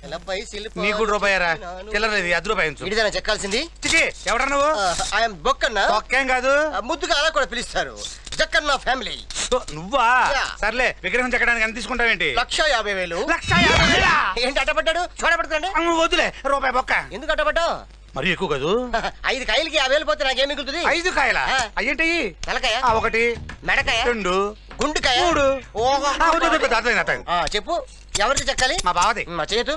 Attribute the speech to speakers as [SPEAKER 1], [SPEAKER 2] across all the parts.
[SPEAKER 1] నీకు రూపాయరా చిల్లర లేదు అది రూపాయి ఉంచు.
[SPEAKER 2] ఇడిదైనా చెక్కాల్సింది
[SPEAKER 1] చిచి ఎవడా నువ్వు
[SPEAKER 2] ఐఎమ్ బొక్కన్న
[SPEAKER 1] ఒక్కేం కాదు
[SPEAKER 2] ఆ, ముద్దుగా అలా కూడా పిలుస్తారు జక్కన్న ఫ్యామిలీ
[SPEAKER 1] సో, నువ్వా
[SPEAKER 2] యా.
[SPEAKER 1] సర్లే విగ్రహం చెక్కడానికి ఎంత తీసుకుంటావేంటి
[SPEAKER 2] లక్ష యాభై వేలు
[SPEAKER 1] లక్ష యాభై వేలా?
[SPEAKER 2] ఏంటి అడ్డపడ్డాడు చూడబడుతుందండి
[SPEAKER 1] అమ్మ, వద్దులే రూపాయి బొక్క
[SPEAKER 2] ఎందుకు అడ్డపడ్డావు
[SPEAKER 1] మరి ఎక్కువ కాదు
[SPEAKER 2] ఐదు కాయలకి యాభై వేలు పోతే నాకేం మిగులుతుంది
[SPEAKER 1] ఐదు కాయల
[SPEAKER 2] ఆ.
[SPEAKER 1] అయ్యేంటి
[SPEAKER 2] తలకాయ
[SPEAKER 1] ఆ, ఒకటి
[SPEAKER 2] మెడకాయ
[SPEAKER 1] రెండు
[SPEAKER 2] గుండుకాయ
[SPEAKER 1] మూడు
[SPEAKER 2] ఓహో
[SPEAKER 1] ఆ, వద్దు, వద్దు, వద్దు, అర్థమైంది, అర్థమైంది.
[SPEAKER 2] ఆ, చెప్పు ఎవరికి చెక్కాలి
[SPEAKER 1] మా బావది
[SPEAKER 2] మా చేతు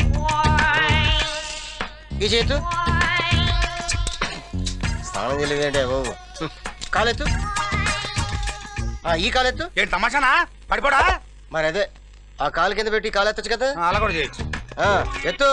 [SPEAKER 2] ఈ చేతు స్నానం చేయలేదంటే బాబు హ్మ్. కాలెత్తు ఆ, ఈ కాలెత్తు
[SPEAKER 1] ఏంటి తమాషానా పడిపోడా
[SPEAKER 2] మరి అదే ఆ కాలు కింద పెట్టి కాలు ఎత్తచ్చు కదా
[SPEAKER 1] ఆ, అలా కూడా చేయొచ్చు
[SPEAKER 2] ఆ, ఎత్తు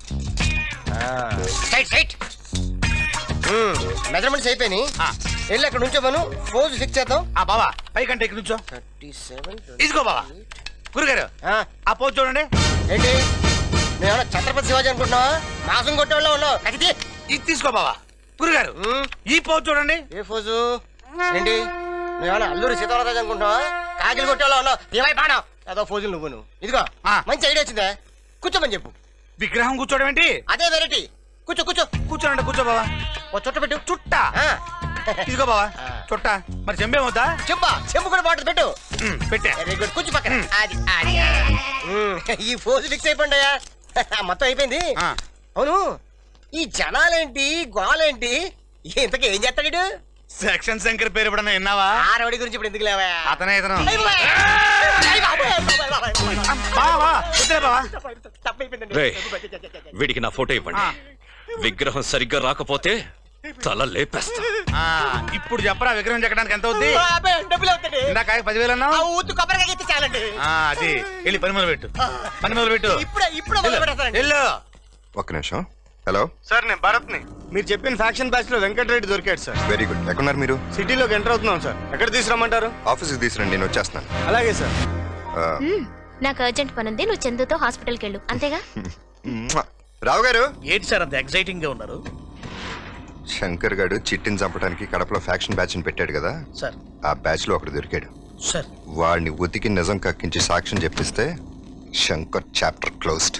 [SPEAKER 2] సైట్ సైట్ మెజర్మెంట్స్ అయిపోయినాయి
[SPEAKER 1] ఆ.
[SPEAKER 2] వెళ్ళి అక్కడ నుంచోమను పోజ్ ఫిక్స్ చేద్దాం
[SPEAKER 1] ఆ బావా పైకంటే ఇక్కడ నుంచో
[SPEAKER 2] థర్టీ సెవెన్
[SPEAKER 1] ఇదిగో బావా గురుగారు ఆ పోజ్ చూడండి
[SPEAKER 2] ఏంటి నేను ఛత్రపతి శివాజీ అనుకుంటున్నావా మాసం కొట్టేవాళ్ళ ఉన్నావు కదిది
[SPEAKER 1] ఇది తీసుకో బావా గురుగారు ఈ పోజ్ చూడండి
[SPEAKER 2] ఏ ఫోజు ఏంటి నువ్వేమన్నా అల్లూరి సీతారామరాజు అనుకుంటున్నావా కాకిలు కొట్టేవాళ్ళ ఉన్నావు ఏమై పాడావు ఏదో ఫోజులు నువ్వు నువ్వు ఇదిగో
[SPEAKER 1] ఆ.
[SPEAKER 2] మంచి ఐడియా వచ్చిందా కూర్చోమని చెప్పు
[SPEAKER 1] విగ్రహం కూర్చోవడం ఏంటి
[SPEAKER 2] అదే వెరైటీ కూర్చో కూర్చో
[SPEAKER 1] కూర్చోనండి కూర్చో బావా
[SPEAKER 2] ఓ చుట్ట పెట్టు
[SPEAKER 1] చుట్ట
[SPEAKER 2] ఆ.
[SPEAKER 1] ఇదిగో బావా
[SPEAKER 2] ఆ.
[SPEAKER 1] చుట్ట మరి చెంబేమవుతా
[SPEAKER 2] చెంబా చెంబు కూడా బాటిల్ పెట్టు
[SPEAKER 1] పెట్టా
[SPEAKER 2] వెరీ గుడ్ కూర్చో పక్కన అది అది ఉమ్, ఈ ఫోజు ఫిక్స్ అయిపోండి అయ్యా మొత్తం అయిపోయింది
[SPEAKER 1] ఆ.
[SPEAKER 2] అవును ఈ జనాలేంటి గోలేంటి ఇంతకీ ఏం చేస్తాడు వీడు?
[SPEAKER 1] సెక్షన్ శంకర్ పేరు ఎప్పుడన్నా విన్నావా
[SPEAKER 2] ఆ రౌడీ గురించి ఇప్పుడు ఎందుకు లేవా
[SPEAKER 1] అతనే ఇతను
[SPEAKER 2] అయ్ బాబాయ్. అయ్ బాబాయ్, బాబాయ్, బాబాయ్, బాబాయ్.
[SPEAKER 1] బావా వద్దులే బావా
[SPEAKER 2] తప్పైపోయిందండి.
[SPEAKER 3] రే వీడికి నా ఫోటో ఇవ్వండి
[SPEAKER 1] ఆ.
[SPEAKER 3] విగ్రహం సరిగ్గా రాకపోతే తల లేపేస్తా
[SPEAKER 1] ఆ, ఇప్పుడు చెప్పరా విగ్రహం చెక్కడానికి ఎంత అవుద్ది
[SPEAKER 2] బాబాయ్, డబ్బులు అవుతాయి
[SPEAKER 1] ఇందాక పదివేలు
[SPEAKER 2] ఆ
[SPEAKER 1] అన్నావు
[SPEAKER 2] ఊతు కొబ్బరికాయ ఇస్తే చాలండి
[SPEAKER 1] ఆ, అది వెళ్ళి పని మొదలు పెట్టు పని మొదలు పెట్టు
[SPEAKER 2] ఇప్పుడే ఇప్పుడే మొదలు పెడతానండి
[SPEAKER 1] వెళ్ళు
[SPEAKER 4] ఒక్క నిమిషం హలో
[SPEAKER 5] సార్ నేను భరత్ ని మీరు చెప్పిన ఫ్యాక్షన్ బ్యాచ్ లో వెంకటరెడ్డి దొరికాడు సార్
[SPEAKER 4] వెరీ గుడ్ ఎక్కడున్నారు మీరు
[SPEAKER 5] సిటీలోకి ఎంటర్ అవుతున్నాం సార్ ఎక్కడ తీసుకురమ్మంటారు
[SPEAKER 4] ఆఫీస్కి తీసుకురండి నేను వచ్చేస్తున్నాను
[SPEAKER 5] అలాగే సార్
[SPEAKER 4] ఆ,
[SPEAKER 6] మ్మ్. నాకు అర్జెంట్ పని ఉంది నువ్వు చందుతో హాస్పిటల్కి వెళ్ళు అంతేగా
[SPEAKER 4] మ్వా. రావు గారు
[SPEAKER 1] ఏంటి సార్ అంత ఎక్సైటింగ్ గా ఉన్నారు
[SPEAKER 4] శంకర్ గారు చిట్టిని చంపడానికి కడపలో ఫ్యాక్షన్ బ్యాచ్ ని పెట్టాడు కదా
[SPEAKER 1] సార్
[SPEAKER 4] ఆ బ్యాచ్ లో ఒకడు దొరికాడు
[SPEAKER 1] సార్
[SPEAKER 4] వాడిని ఉతికి నిజం కక్కించి సాక్ష్యం చెప్పిస్తే శంకర్ చాప్టర్ క్లోజ్డ్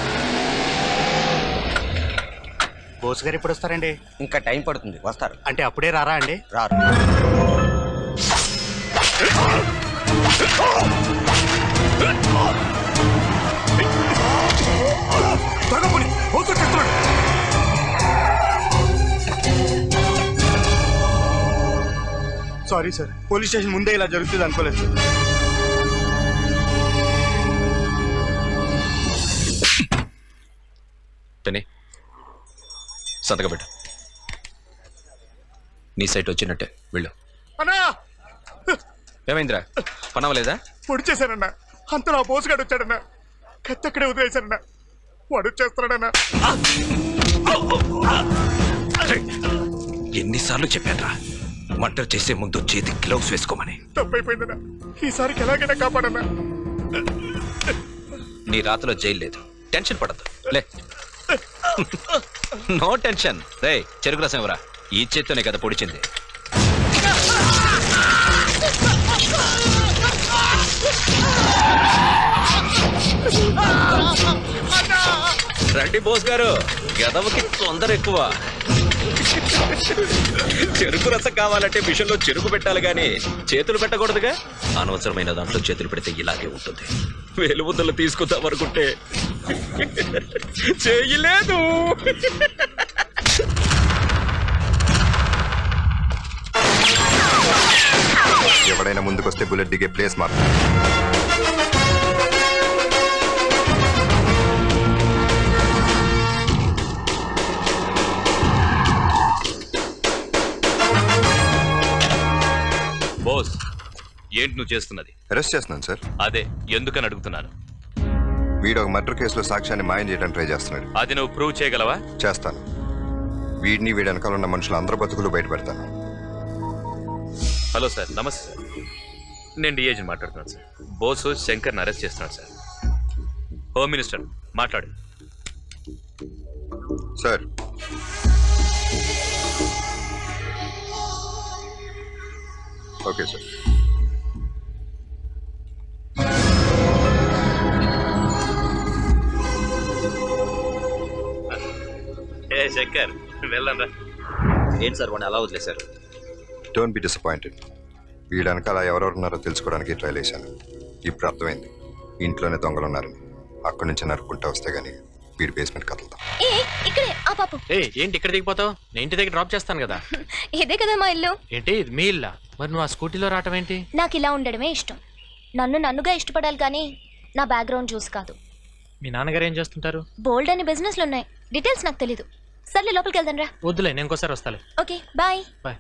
[SPEAKER 1] బోస్ గారు ఎప్పుడు వస్తారండి
[SPEAKER 2] ఇంకా టైం పడుతుంది వస్తారు
[SPEAKER 1] అంటే అప్పుడే రారా అండి
[SPEAKER 2] రారు
[SPEAKER 5] సారీ సార్ పోలీస్ స్టేషన్ ముందే ఇలా జరుగుతుంది అనుకోలేదు సార్
[SPEAKER 3] టని సంతకం పెట్టు నీ సైట్ వచ్చినట్టే వెళ్ళు
[SPEAKER 5] అన్నా
[SPEAKER 3] ఏమైందిరా పనవలేదా
[SPEAKER 5] పొడి చేశానన్నా అంత నా పోసుగాడు వచ్చాడన్నా కత్తి అక్కడే వదిలేశానన్నా వాడు వచ్చేస్తున్నాడన్నా
[SPEAKER 3] ఎన్నిసార్లు చెప్పానురా వంట చేసే ముందు చేతి గ్లౌస్ వేసుకోమని
[SPEAKER 5] తప్పైపోయిందన్నా ఈసారికి ఎలాగైనా కాపాడన్నా
[SPEAKER 3] నీ రాతలో జైలు లేదు టెన్షన్ పడద్దు లే నో టెన్షన్ రే చెరుకు రసం ఎవరా ఈ చేత్తోనే కదా పొడిచింది రండి బోస్ గారు గదవకి తొందర ఎక్కువ చెరుకు రసం కావాలంటే మిషన్లో చెరుకు పెట్టాలి గాని చేతులు పెట్టకూడదుగా అనవసరమైన దాంట్లో చేతులు పెడితే ఇలాగే ఉంటుంది వేలుముద్దలు తీసుకుందాం అనుకుంటే చేయలేదు
[SPEAKER 4] ఎవడైనా ముందుకొస్తే బుల్లెట్ దిగే ప్లేస్ మాత్రం
[SPEAKER 3] బోస్ ఏంటి నువ్వు చేస్తున్నది
[SPEAKER 4] అరెస్ట్ చేస్తున్నాను సార్
[SPEAKER 3] అదే ఎందుకని అడుగుతున్నాను
[SPEAKER 4] వీడు ఒక మర్డర్ కేసులో సాక్ష్యాన్ని మాయం చేయడానికి ట్రై చేస్తున్నాడు
[SPEAKER 3] అది నువ్వు ప్రూవ్ చేయగలవా
[SPEAKER 4] చేస్తాను వీడిని వీడి వెనకాల ఉన్న మనుషులు అందరూ బతుకులు బయట పెడతాను
[SPEAKER 3] హలో సార్ నమస్తే సార్ నేను డిఏజీని మాట్లాడుతున్నాను సార్ బోసు శంకర్ని అరెస్ట్ చేస్తున్నాడు సార్ హోమ్ మినిస్టర్ మాట్లాడు
[SPEAKER 4] సార్ ఓకే సార్
[SPEAKER 3] శంకర్ వెళ్ళండి
[SPEAKER 7] ఏంటి సార్ వాడిని అలా వదిలేశారు
[SPEAKER 4] డోంట్ బి డిసప్పాయింటెడ్ వీడు వెనకాల ఎవరెవరు ఉన్నారో తెలుసుకోవడానికి ట్రై చేశాను ఇప్పుడు అర్థమైంది ఇంట్లోనే దొంగలు ఉన్నారని అక్కడి నుంచి నరుక్కుంటా వస్తే గానీ వీడి బేస్మెంట్ కదులుతాం
[SPEAKER 6] ఏ ఇక్కడే ఆ పాపు
[SPEAKER 8] ఏ ఏంటి ఇక్కడ దిగిపోతావు నేను ఇంటి దగ్గర డ్రాప్ చేస్తాను కదా
[SPEAKER 6] ఇదే కదా మా ఇల్లు
[SPEAKER 8] ఏంటి ఇది మీ ఇల్లా మరి నువ్వు ఆ స్కూటీలో రావటం ఏంటి
[SPEAKER 6] నాకు ఇలా ఉండడమే ఇష్టం నన్ను నన్నుగా ఇష్టపడాలి కానీ నా బ్యాక్గ్రౌండ్ చూసి కాదు
[SPEAKER 8] మీ నాన్నగారు ఏం చేస్తుంటారు
[SPEAKER 6] బోల్డ్ అని బిజినెస్లు ఉన్నాయి డీటెయిల్స్ నాకు తెలీదు సర్లే లోపలికి వెళ్దాం రా
[SPEAKER 8] వద్దులే నేను ఇంకోసారి వస్తాలే
[SPEAKER 6] ఓకే బాయ్
[SPEAKER 8] బాయ్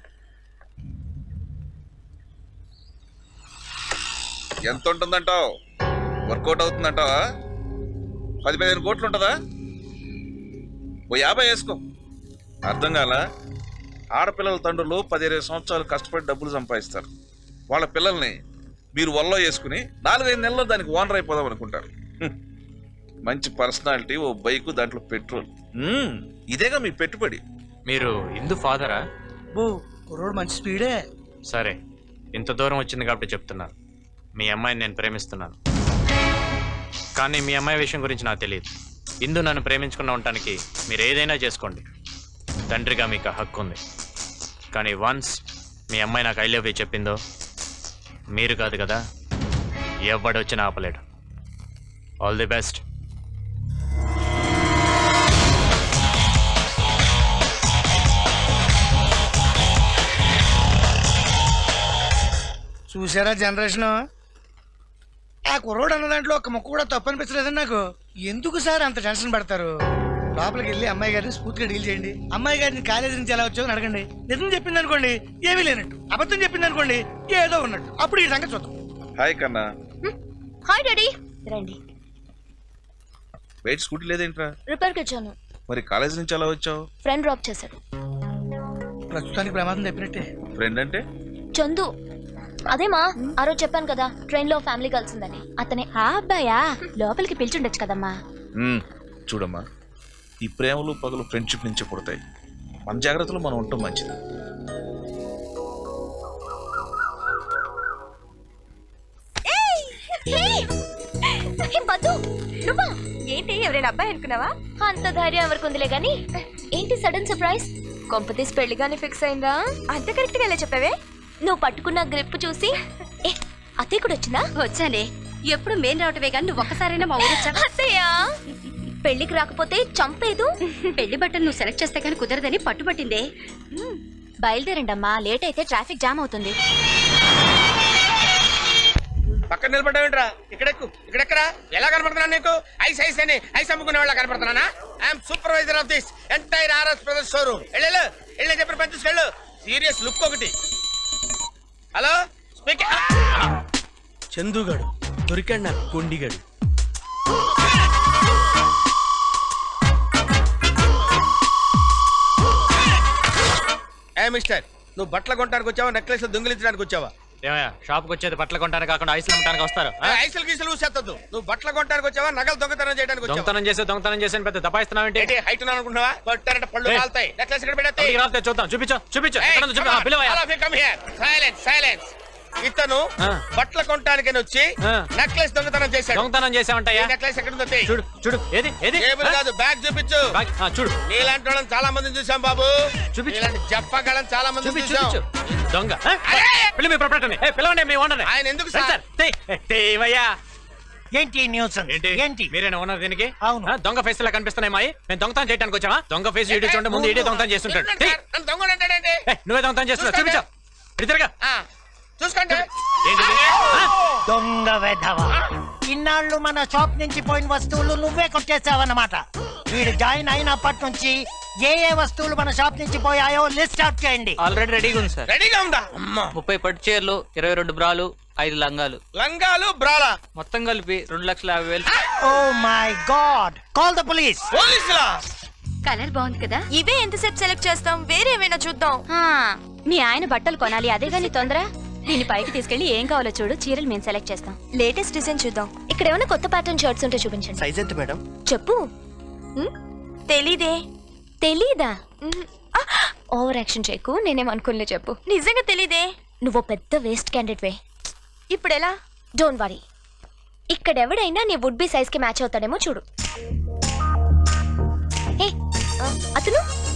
[SPEAKER 9] ఎంత ఉంటుందంటావు వర్కౌట్ అవుతుందంటావా పది పదిహేను కోట్లు ఉంటుందా ఓ యాభై వేసుకో అర్థం కాల ఆడపిల్లల తండ్రులు పదిహేను సంవత్సరాలు కష్టపడి డబ్బులు సంపాదిస్తారు వాళ్ళ పిల్లల్ని మీరు వల్లో వేసుకుని నాలుగైదు నెలల్లో దానికి ఓనర్ అయిపోదాం అనుకుంటారు హ్మ్. మంచి పర్సనాలిటీ ఓ బైకు దాంట్లో పెట్రోల్ హ్మ్. ఇదేగా మీ పెట్టుబడి
[SPEAKER 8] మీరు ఇందు ఫాదరా
[SPEAKER 1] కుర్రోడు మంచి స్పీడే
[SPEAKER 8] సరే ఇంత దూరం వచ్చింది కాబట్టి చెప్తున్నాను మీ అమ్మాయిని నేను ప్రేమిస్తున్నాను కానీ మీ అమ్మాయి విషయం గురించి నాకు తెలియదు ఇందు నన్ను ప్రేమించుకున్న ఉండటానికి మీరు ఏదైనా చేసుకోండి తండ్రిగా మీకు ఆ హక్కు ఉంది కానీ వన్స్ మీ అమ్మాయి నాకు ఐ లవ్ యూ చెప్పిందో మీరు కాదు కదా ఎవడొచ్చినా ఆపలేడు ఆల్ ది బెస్ట్
[SPEAKER 1] చూసారా జనరేషన్ ఆ కుర్రోడు అన్న దాంట్లో ఒక ముక్క కూడా తప్పు అనిపించలేదండి నాకు ఎందుకు సార్ అంత టెన్షన్ పడతారు లోపలికి వెళ్ళి అమ్మాయి గారిని స్ఫూర్తిగా డీల్ చేయండి అమ్మాయి గారిని కాలేజీ నుంచి ఎలా వచ్చావు అని అడగండి నిజం చెప్పింది అనుకోండి ఏమీ లేనట్టు అబద్ధం చెప్పింది అనుకోండి ఏదో ఉన్నట్టు అప్పుడు ఈ సంగతి చూద్దాం
[SPEAKER 9] హాయ్ కన్నా
[SPEAKER 6] హాయ్ డాడీ రండి
[SPEAKER 9] బయట స్కూటీ లేదేంట్రా
[SPEAKER 6] రిపేర్కి వచ్చాను
[SPEAKER 9] మరి కాలేజ్ నుంచి ఎలా వచ్చావు
[SPEAKER 6] ఫ్రెండ్ డ్రాప్ చేశాడు
[SPEAKER 1] ప్రస్తుతానికి ప్రమాదం తప్పినట్టే
[SPEAKER 9] ఫ్రెండ్ అంటే
[SPEAKER 6] చందు అదేమా ఆ రోజు చెప్పాను కదా ట్రైన్ లో ఫ్యామిలీ కలిసిందని అతనే ఆ అబ్బాయా లోపలికి పిలిచుండొచ్చు కదమ్మా
[SPEAKER 9] మ్మ్. చూడమ్మా ఈ ప్రేమలు పగలు ఫ్రెండ్షిప్ నుంచి పుడతాయి మన జాగ్రత్తలో మనం ఉండటం మంచిది
[SPEAKER 6] పద్దు నువ్వా ఏంటి ఎవరైనా అబ్బాయి అనుకున్నావా అంత ధైర్యం ఎవరికి ఉందిలే గాని ఏంటి సడన్ సర్ప్రైజ్ కొంపతీసి పెళ్లిగానే ఫిక్స్ అయిందా అంత కరెక్ట్ గా చెప్పావే నువ్వు పట్టుకున్న గ్రిప్ చూసి ఏ అత్తయ్య కూడా వచ్చిందా వచ్చానే ఎప్పుడు మేం రావటమే కానీ నువ్వు ఒక్కసారైనా మా ఊరు వచ్చా అత్తయ్య పెళ్లికి రాకపోతే చంపేదు పెళ్లి బట్టలు నువ్వు సెలెక్ట్ చేస్తే కానీ కుదరదని పట్టుబట్టిందే బయలుదేరండి అమ్మా లేట్ అయితే ట్రాఫిక్ జామ్ అవుతుంది
[SPEAKER 2] పక్కన నిలబడ్డావేంట్రా ఇక్కడెక్కు ఇక్కడెక్కరా ఎలా కనపడుతున్నాను నీకు ఐస్ ఐస్ అని ఐస్ అమ్ముకునే వాళ్ళ కనపడుతున్నానా I'm supervisor of this entire RS Brothers showroom వెళ్ళు వెళ్ళి చెప్పిన పని తీసుకెళ్ళు సీరియస్ లుక్ ఒకటి హలో స్పీకింగ్
[SPEAKER 1] చందుగాడు దొరికాడు నాకు కొండిగాడు
[SPEAKER 2] ఏ మిస్టర్ నువ్వు బట్టలు కొనడానికి వచ్చావా నెక్లెస్ దొంగిలించడానికి వచ్చావా
[SPEAKER 8] ఏమయ్యా షాప్కి వచ్చేది బట్టలు కొంటానికి కాకుండా ఐస్లు అమ్మటానికి వస్తారు ఆ?
[SPEAKER 2] ఐసలు గీసలు ఊసేత్తద్దు నువ్వు బట్టలు కొనడానికి వచ్చావా నగలు దొంగతనం చేయడానికి వచ్చావా
[SPEAKER 8] దొంగతనం చేసే దొంగతనం చేసే పెద్ద దబాయిస్తున్నావేంటి
[SPEAKER 2] ఏంటి హైట్ ఉన్నాను అనుకుంటున్నావా కొట్టారంటే పళ్ళు
[SPEAKER 8] ఏయ్.
[SPEAKER 2] కాలుతాయి నెక్లెస్ ఇక్కడ పెడతాయి
[SPEAKER 8] అక్కడికి రాస్తే చూద్దాం చూపించు చూపించు ఎక్కడ ఉందో చూపి ఆ, పిలవయ్యా.
[SPEAKER 2] సైలెన్స్ సైలెన్స్ ఇతను
[SPEAKER 8] ఆ.
[SPEAKER 2] బట్టలు కొనడానికి వచ్చి
[SPEAKER 8] ఆ.
[SPEAKER 2] నెక్లెస్ దొంగతనం చేశాడు
[SPEAKER 8] దొంగతనం చేసావంటయ్యా
[SPEAKER 2] నెక్లెస్ ఎక్కడ ఉందో తెయ్.
[SPEAKER 8] చూడు చూడు ఏది ఏది
[SPEAKER 2] టేబుల్
[SPEAKER 8] ఆ?
[SPEAKER 2] కాదు బ్యాగ్ చూపించు
[SPEAKER 8] బాగ్- ఆ, చూడు
[SPEAKER 2] నీలాంటి వాళ్ళని చాలా మందిని చూసాం బాబు
[SPEAKER 8] చూపించు.
[SPEAKER 2] నీలాంటి జప్పగలని చాలా మంది
[SPEAKER 8] చూపించు
[SPEAKER 2] చూసాం
[SPEAKER 8] చూపించు దొంగ ఆ?
[SPEAKER 2] అరే!
[SPEAKER 8] పిల్ల మీ ప్రొపరేటర్ని ఏ పిలవండి మీ ఓనర్ని
[SPEAKER 2] ఆయన ఎందుకు
[SPEAKER 8] రండి
[SPEAKER 2] సార్?
[SPEAKER 8] సార్ తేయ్. ఏ, తేవయ్యా
[SPEAKER 1] ఏంటి న్యూస్
[SPEAKER 8] ఏంటి
[SPEAKER 1] ఏంటి
[SPEAKER 8] మీరేనా ఓనర్ దీనికి
[SPEAKER 1] అవును.
[SPEAKER 8] ఆ, దొంగ ఫేస్ లా కనిపిస్తున్నాయి మాయి మేము దొంగతనం చేయడానికి వచ్చామా దొంగ ఫేస్ ఇటు చూడండి ముందు ఇడే దొంగతనం చేస్తుంటాడు
[SPEAKER 2] ఏంటంటే
[SPEAKER 8] తేయ్.
[SPEAKER 2] సార్? నన్ను దొంగడు అంటాడండి
[SPEAKER 8] ఏ, నువ్వే దొంగతనం చేస్తున్నావు చూపించు ఇటు తిరగా
[SPEAKER 2] ఆ, చూసుకోండి
[SPEAKER 8] ఏంటిది? ఆ?
[SPEAKER 10] దొంగ వెధవ ఇన్నాళ్ళు మన షాప్ నుంచి పోయిన వస్తువులు నువ్వే కొట్టేసావన్నమాట వీడు జాయిన్ అయినప్పటి నుంచి ఏ ఏ వస్తువులు మన షాప్ నుంచి పోయాయో లిస్ట్ అవుట్ చేయండి
[SPEAKER 11] ఆల్రెడీ రెడీగా ఉంది సార్
[SPEAKER 2] రెడీగా ఉందా అమ్మా
[SPEAKER 11] ముప్పై పట్టు చీరలు ఇరవై రెండు బ్రాలు ఐదు లంగాలు
[SPEAKER 2] లంగాలు బ్రాలా
[SPEAKER 11] మొత్తం కలిపి రెండు లక్షల యాభై వేలు
[SPEAKER 10] oh my god call the police
[SPEAKER 2] పోలీసులా
[SPEAKER 6] కలర్ బాగుంది కదా ఇవే ఎంతసేపు సెలెక్ట్ చేస్తాం వేరే ఏమైనా చూద్దాం మీ ఆయన బట్టలు కొనాలి అదే గాని తొందర దీని పైకి తీసుకెళ్లి ఏం కావాలో చూడు చీరలు మేము సెలెక్ట్ చేస్తాం లేటెస్ట్ డిజైన్ చూద్దాం ఇక్కడ ఏమైనా కొత్త ప్యాటర్న్ షర్ట్స్ ఉంటే చూపించండి
[SPEAKER 2] సైజ్ ఎంత మేడం
[SPEAKER 6] చెప్పు తెలీదే తెలీదా ఓవర్ యాక్షన్ చేయకు నేనేం అనుకోలే చెప్పు నిజంగా తెలీదే నువ్వు పెద్ద వేస్ట్ క్యాండిడేట్ వే ఇప్పుడు ఎలా డోంట్ వరీ ఇక్కడ ఎవడైనా నీ వుడ్ బి సైజ్ కి మ్యాచ్ అవుతాడేమో చూడు ఏ ఆ, అతను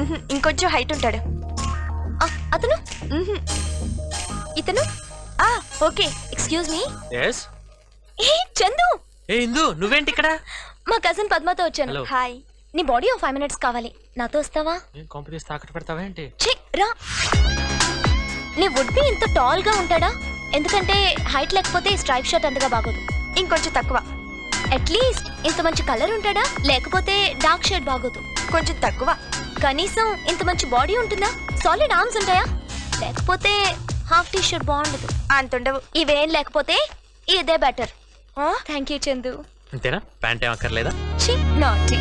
[SPEAKER 6] మ్హూ, ఇంకొంచెం హైట్ ఉంటాడు ఆ, అతను మ్హూ. ఇతను ఆ ఓకే ఎక్స్క్యూజ్ మీ
[SPEAKER 8] ఎస్
[SPEAKER 6] ఏ చందు
[SPEAKER 8] ఏ ఇందు నువ్వేంటి ఇక్కడ
[SPEAKER 6] మా కజిన్ పద్మతో వచ్చాను
[SPEAKER 8] Hello.
[SPEAKER 6] హాయ్ నీ బాడీ ఓ ఫైవ్ మినిట్స్ కావాలి నాతో వస్తావా
[SPEAKER 8] ఏం కాంపిటీస్ తాకట్టు పెడతావా ఏంటి
[SPEAKER 6] ఛీ, రా నీ వుడ్ బి ఇంత టాల్ గా ఉంటాడా ఎందుకంటే హైట్ లేకపోతే స్ట్రైప్ షర్ట్ అంతగా బాగోదు ఇంకొంచెం తక్కువ అట్లీస్ట్ ఇంత మంచి కలర్ ఉంటాడా లేకపోతే డార్క్ షేడ్ బాగోదు కొంచెం తక్కువ కనీసం ఇంత మంచి బాడీ ఉంటుందా సాలిడ్ ఆర్మ్స్ ఉంటాయా లేకపోతే హాఫ్ టీ షర్ట్ బాగుండదు అంతుండవు ఇవేం లేకపోతే ఇదే బెటర్ థ్యాంక్ యూ చందు
[SPEAKER 8] అంతేనా ప్యాంట్ ఏం అక్కర్లేదా
[SPEAKER 6] ఛీ నాటి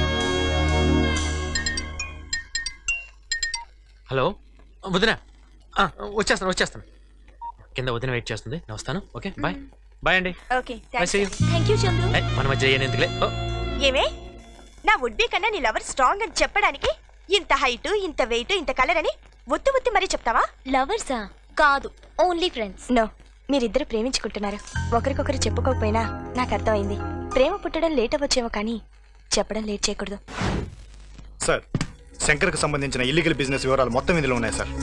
[SPEAKER 8] హలో వదిన ఆ, వచ్చేస్తాను వచ్చేస్తాను కింద వదిన వెయిట్ చేస్తుంది నేను వస్తాను ఓకే బాయ్ బాయ్ అండి
[SPEAKER 6] okay
[SPEAKER 8] Bye, see you.
[SPEAKER 6] Thank you Chandu
[SPEAKER 8] ఏయ్, మన మధ్య అయ్యాను ఎందుకులే ఓ,
[SPEAKER 6] ఏమే నా వుడ్ బి కన్నా నీ లవర్ స్ట్రాంగ్ అని చెప్పడానికి ఇంత హైట్ ఇంత వెయిట్ ఇంత కలర్ అని ఒత్తి ఒత్తి మరీ చెప్తావా లవర్సా కాదు ఓన్లీ ఫ్రెండ్స్ నో మీరిద్దరు ప్రేమించుకుంటున్నారు ఒకరికొకరు చెప్పుకోకపోయినా నాకు అర్థమైంది ప్రేమ పుట్టడం లేట్ అవ్వచ్చేమో కానీ చెప్పడం లేట్ చేయకూడదు
[SPEAKER 5] సార్ శంకర్కి సంబంధించిన ఇల్లీగల్ బిజినెస్ వివరాలు మొత్తం ఇందులో ఉన్నాయి సార్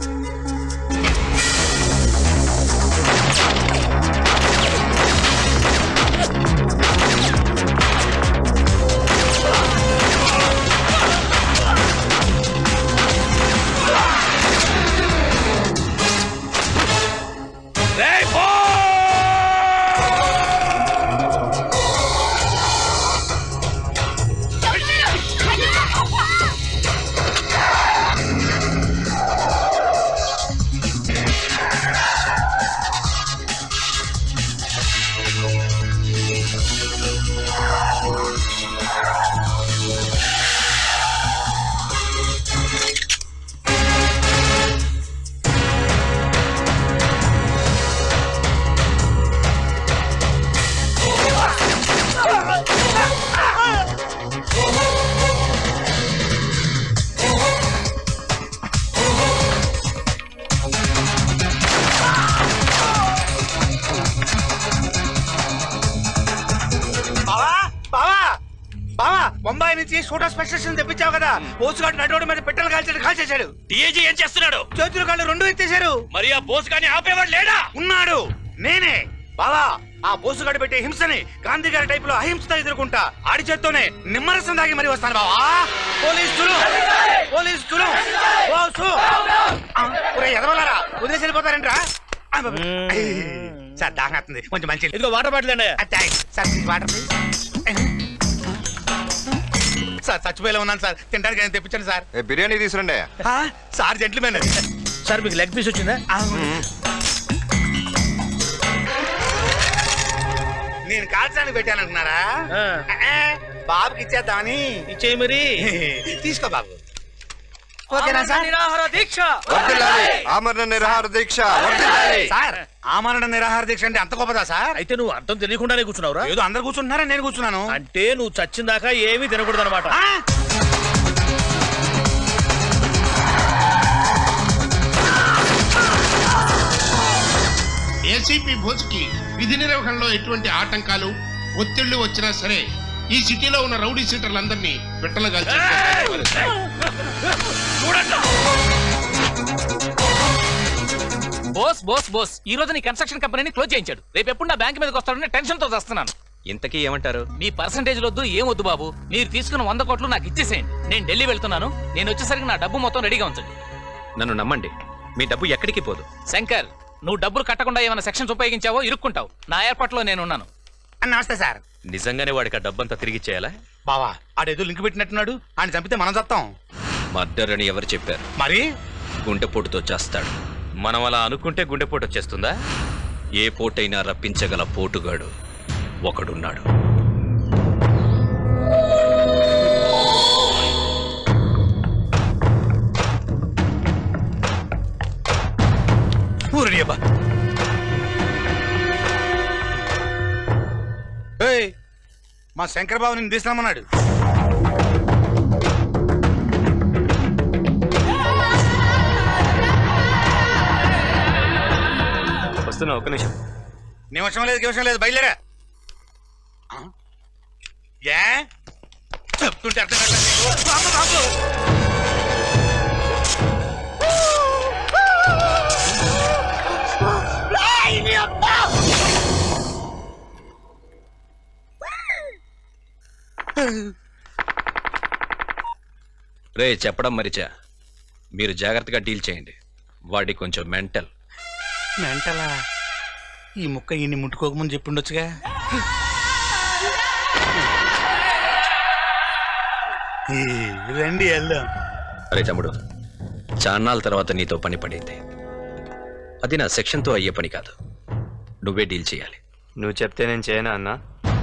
[SPEAKER 2] బావా బావా బావా బొంబాయి నుంచి షూటర్ స్పెషలిస్ట్ తెప్పించావు కదా పోసుగాడు నడవడం మీద పెట్టెలు కాల్చాడు కాల్చేశాడు
[SPEAKER 3] డిఐజీ ఏం చేస్తున్నాడు
[SPEAKER 2] చేతులు కాళ్ళు రెండు ఎత్తేశారు
[SPEAKER 3] మరి ఆ బోస్ గాని ఆపేవాడు లేడా
[SPEAKER 2] ఉన్నాడు నేనే బావా ఆ బోసుగాడు పెట్టే హింసని గాంధీ గారి టైప్ లో అహింసతో ఎదుర్కొంటా ఆడి చేత్తోనే నిమ్మరసం దాగి మరి వస్తాను బావా పోలీసులు పోలీసులు బోసు ఆ, ఒరేయ్, ఎదవలారా వదిలేసి వెళ్ళిపోతారంట్రా ఆ, బాబు. సార్ దాహం వస్తుంది కొంచెం మంచి
[SPEAKER 3] ఇదిగో వాటర్ బాటిల్ అండి
[SPEAKER 2] sir please water please sir చచ్చిపోయేలా ఉన్నాను సార్ తినడానికి నేను తెప్పించాను సార్
[SPEAKER 4] ఏ బిర్యానీ తీసురండి
[SPEAKER 2] ఆ, సార్ జెంట్లమెన్
[SPEAKER 3] సార్ మీకు లెగ్ పీస్ వచ్చిందా
[SPEAKER 2] నేను కాల్చడానికి పెట్టాను అనుకున్నారా ఆ, బాబుకి ఇచ్చేద్దామని
[SPEAKER 3] ఇచ్చేయి మరి
[SPEAKER 2] తీసుకో బాబు ఓకేనా సార్
[SPEAKER 3] నిరాహార దీక్ష
[SPEAKER 4] వర్ధిల్లాలి. ఆమరణ నిరాహార దీక్ష వర్ధిల్లాలి.
[SPEAKER 2] సార్ ఆమరణ నిరాహార దీక్ష అంటే అంత గొప్పదా సార్
[SPEAKER 3] అయితే నువ్వు అర్థం తెలియకుండానే కూర్చున్నావురా
[SPEAKER 2] ఏదో అందరు కూర్చుంటున్నారా నేను కూర్చున్నాను
[SPEAKER 3] అంటే నువ్వు చచ్చిన దాకా ఏమీ తినకూడదు అనమాట
[SPEAKER 2] ఆ,
[SPEAKER 12] ఏసీపీ భోజ్కి విధి నిర్వహణలో ఎటువంటి ఆటంకాలు ఒత్తిళ్లు వచ్చినా సరే ఈ సిటీలో ఉన్న రౌడీ సీటర్లందరినీ బిట్టలుగా
[SPEAKER 11] బోస్ బోస్ బోస్ ఈ రోజు నీ కన్స్ట్రక్షన్ కంపెనీని క్లోజ్ చేయించాడు రేపు ఎప్పుడు నా బ్యాంక్ మీదకి వస్తాడని టెన్షన్ తో వస్తున్నాను
[SPEAKER 7] ఇంతకీ ఏమంటారు
[SPEAKER 11] మీ పర్సంటేజ్ వద్దు ఏం వద్దు బాబు మీరు తీసుకున్న వంద కోట్లు నాకు ఇచ్చేసేయండి నేను ఢిల్లీ వెళ్తున్నాను నేను వచ్చేసరికి నా డబ్బు మొత్తం రెడీగా ఉంచండి
[SPEAKER 7] నన్ను నమ్మండి మీ డబ్బు ఎక్కడికి పోదు
[SPEAKER 11] శంకర్ నువ్వు డబ్బులు కట్టకుండా ఏమైనా సెక్షన్స్ ఉపయోగించావో ఇరుక్కుంటావు నా ఏర్పాట్లో నేనున్నాను
[SPEAKER 2] నమస్తే సార్
[SPEAKER 3] నిజంగానే వాడికి ఆ డబ్బంతా తిరిగి ఇచ్చేయాలా
[SPEAKER 2] బావా ఆడేదో లింక్ పెట్టినట్టున్నాడు ఆయన చంపితే మనం చస్తాం
[SPEAKER 7] మర్డర్ అని ఎవరు చెప్పారు
[SPEAKER 2] మరి
[SPEAKER 7] గుండెపోటుతో చేస్తాడు
[SPEAKER 3] మనం అలా అనుకుంటే గుండెపోటు వచ్చేస్తుందా
[SPEAKER 7] ఏ పోటైనా రప్పించగల పోటుగాడు ఒకడున్నాడు
[SPEAKER 2] ఊరిని అబ్బా ఏయ్, మా శంకర్ బాబు నిన్ను తీసుకురామన్నాడు
[SPEAKER 3] వస్తున్నా ఒక నిమిషం
[SPEAKER 2] నిమిషం లేదు నిమిషం లేదు బయలుదేరా ఆ? ఏ చెప్తుంటే అర్థం కావట్లేదు నీకు. బాబు, బాబు.
[SPEAKER 7] రే చెప్పడం మరిచా మీరు జాగ్రత్తగా డీల్ చేయండి వాడి కొంచెం మెంటల్
[SPEAKER 1] మెంటలా ఈ ముక్క ఈయన్ని ముట్టుకోకముందు చెప్పుండొచ్చుగా ఈ, రండి వెళ్దాం
[SPEAKER 7] అరే తమ్ముడు చాన్నాళ్ళ తర్వాత నీతో పని పడింది అది నా సెక్షన్తో అయ్యే పని కాదు నువ్వే డీల్ చేయాలి
[SPEAKER 3] నువ్వు చెప్తే నేను చేయనా అన్నా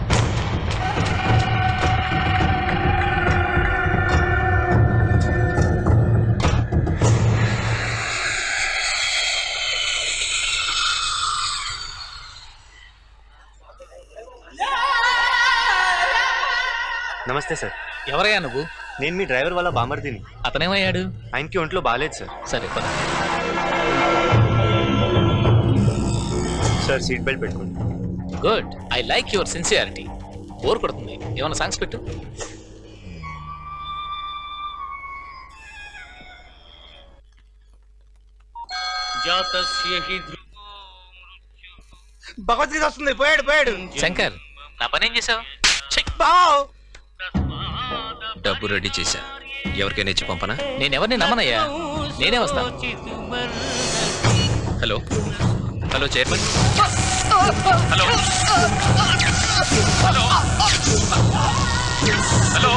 [SPEAKER 3] నమస్తే సార్
[SPEAKER 11] ఎవరయ్యా నువ్వు
[SPEAKER 3] నేను మీ డ్రైవర్ వాళ్ళ బామర్దిని
[SPEAKER 11] అతనేమయ్యాడు
[SPEAKER 3] ఆయనకి ఒంట్లో బాగాలేదు సార్
[SPEAKER 11] సరే పద
[SPEAKER 3] సార్ సీట్ బెల్ట్ పెట్టుకోండి
[SPEAKER 11] good I like your sincerity bore కొడుతుంది ఏమైనా సాంగ్స్ పెట్టు
[SPEAKER 1] భగవద్గీత వస్తుంది పోయాడు పోయాడు
[SPEAKER 11] శంకర్ నా పని ఏం చేసావు
[SPEAKER 1] బావ్
[SPEAKER 7] డబ్బు రెడీ చేశా ఎవరికైనా ఇచ్చి పంపనా
[SPEAKER 11] నేను ఎవరిని నమ్మనయ్యా నేనే వస్తాను
[SPEAKER 7] hello hello chairman hello hello hello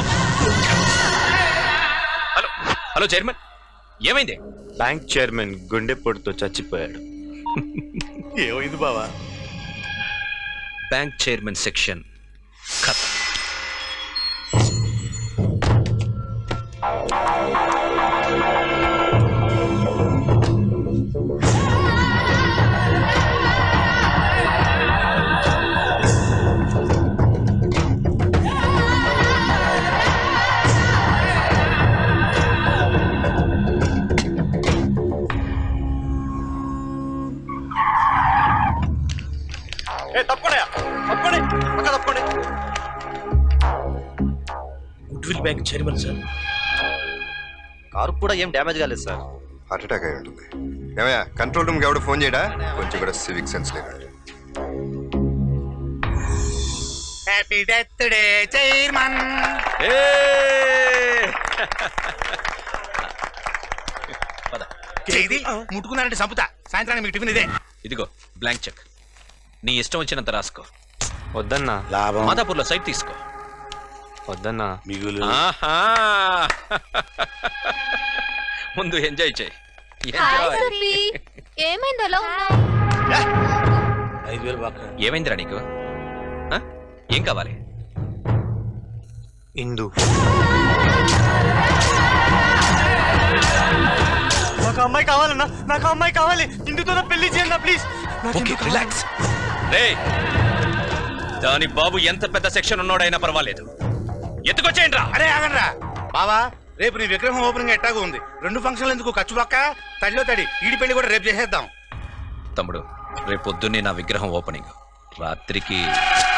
[SPEAKER 7] hello hello chairman ఏమైంది
[SPEAKER 3] బ్యాంక్ చైర్మన్ గుండెపోటుతో చచ్చిపోయాడు
[SPEAKER 1] ఏమైంది బావా
[SPEAKER 7] బ్యాంక్ చైర్మన్ సెక్షన్ ఖత్
[SPEAKER 1] ఏ తప్పకుండా తప్పండి పక్క తప్పండి goodwill bank chairman sir
[SPEAKER 4] car కూడా ఏం డ్యామేజ్ కాలేదు సార్ హార్ట్ అటాక్ అయి ఉంటుంది ఏమయ్యా కంట్రోల్ రూమ్కి ఎవడు ఫోన్ చేయడా కొంచెం కూడా సివిక్ సెన్స్ లేదు
[SPEAKER 1] హ్యాపీ డెత్ డే చైర్మన్ చేయి ముట్టుకున్నారంటే సంపుతా సాయంత్రానికి మీకు టిఫిన్ ఇదే
[SPEAKER 7] ఇదిగో బ్లాంక్ చెక్ నీ ఇష్టం వచ్చినంత రాసుకో
[SPEAKER 3] వద్దన్నా
[SPEAKER 1] లాభం
[SPEAKER 7] మాదాపూర్లో సైట్ తీసుకో
[SPEAKER 3] వద్దన్నా
[SPEAKER 1] మిగులు
[SPEAKER 7] ఆహా ముందు ఎంజాయ్ చేయి
[SPEAKER 6] హాయ్
[SPEAKER 7] ఎంజాయ్
[SPEAKER 6] సఫీ ఏమైంది అలా ఉన్నావు
[SPEAKER 1] ఐదు వేలు బాగా
[SPEAKER 7] ఏమైందిరా నీకు ఆ? ఏం కావాలి
[SPEAKER 3] ఇందు
[SPEAKER 1] నాకు అమ్మాయి కావాలన్నా నాకు అమ్మాయి కావాలి ఇందుతో పెళ్లి చేయండి ప్లీజ్
[SPEAKER 7] ఓకే రిలాక్స్ రే దాని బాబు ఎంత పెద్ద సెక్షన్ ఉన్నాడైనా పర్వాలేదు ఎత్తుకొచ్చేయండి రా
[SPEAKER 1] అరే ఆగండ్రా బావా రేపు నీ విగ్రహం ఓపెనింగ్ ఎట్టాగా ఉంది రెండు ఫంక్షన్లు ఎందుకు ఖర్చు పక్క తడిలో తడి ఈడి పెళ్లి కూడా రేపు చేసేద్దాం
[SPEAKER 7] తమ్ముడు రేపు పొద్దున్నే నా విగ్రహం ఓపెనింగ్ రాత్రికి